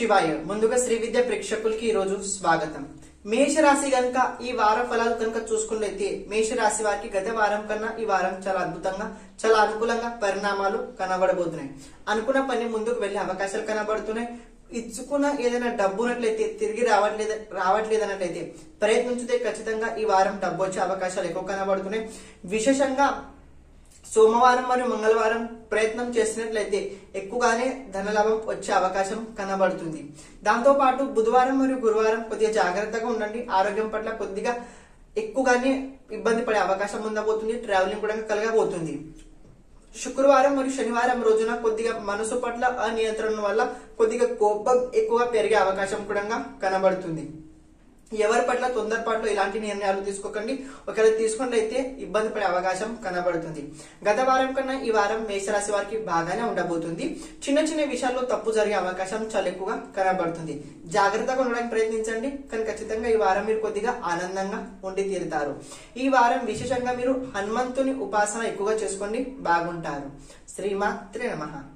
శివాయ ముందుగా శ్రీ విద్య ప్రేక్షకులకి ఈ రోజు స్వాగతం మేషరాశి గనుక ఈ వార ఫలాలు కనుక చూసుకున్నట్లయితే మేషరాశి వారికి గత వారం కన్నా ఈ వారం చాలా అద్భుతంగా చాలా అనుకూలంగా పరిణామాలు కనబడబోతున్నాయి అనుకున్న పని ముందుకు వెళ్లే అవకాశాలు కనబడుతున్నాయి ఇచ్చుకున్న ఏదైనా డబ్బు ఉన్నట్లయితే తిరిగి రావట్లేదు రావట్లేదు అన్నట్లయితే ప్రయత్నించితే ఖచ్చితంగా ఈ వారం డబ్బు వచ్చే అవకాశాలు ఎక్కువ కనబడుతున్నాయి విశేషంగా సోమవారం మరియు మంగళవారం ప్రయత్నం చేసినట్లయితే ఎక్కువగానే ధనలాభం వచ్చే అవకాశం కనబడుతుంది దాంతో పాటు బుధవారం మరియు గురువారం కొద్దిగా జాగ్రత్తగా ఉండండి ఆరోగ్యం పట్ల కొద్దిగా ఎక్కువగానే ఇబ్బంది పడే అవకాశం ఉండబోతుంది ట్రావెలింగ్ కూడా కలగబోతుంది శుక్రవారం మరియు శనివారం రోజున కొద్దిగా మనసు పట్ల అనియంత్రణ వల్ల కొద్దిగా కోపం ఎక్కువగా పెరిగే అవకాశం కూడా కనబడుతుంది ఎవరి పట్ల తొందరపాటులో ఇలాంటి నిర్ణయాలు తీసుకోకండి ఒకవేళ తీసుకున్నట్లయితే ఇబ్బంది పడే అవకాశం కనబడుతుంది గత వారం కన్నా ఈ వారం మేషరాశి వారికి బాగానే ఉండబోతుంది చిన్న చిన్న విషయాల్లో తప్పు జరిగే అవకాశం చాలా ఎక్కువగా కనబడుతుంది జాగ్రత్తగా ఉండడానికి ప్రయత్నించండి కానీ ఖచ్చితంగా ఈ వారం మీరు కొద్దిగా ఆనందంగా ఉండి తీరుతారు ఈ వారం విశేషంగా మీరు హనుమంతుని ఉపాసన ఎక్కువగా చేసుకోండి బాగుంటారు శ్రీమాత్రే నమః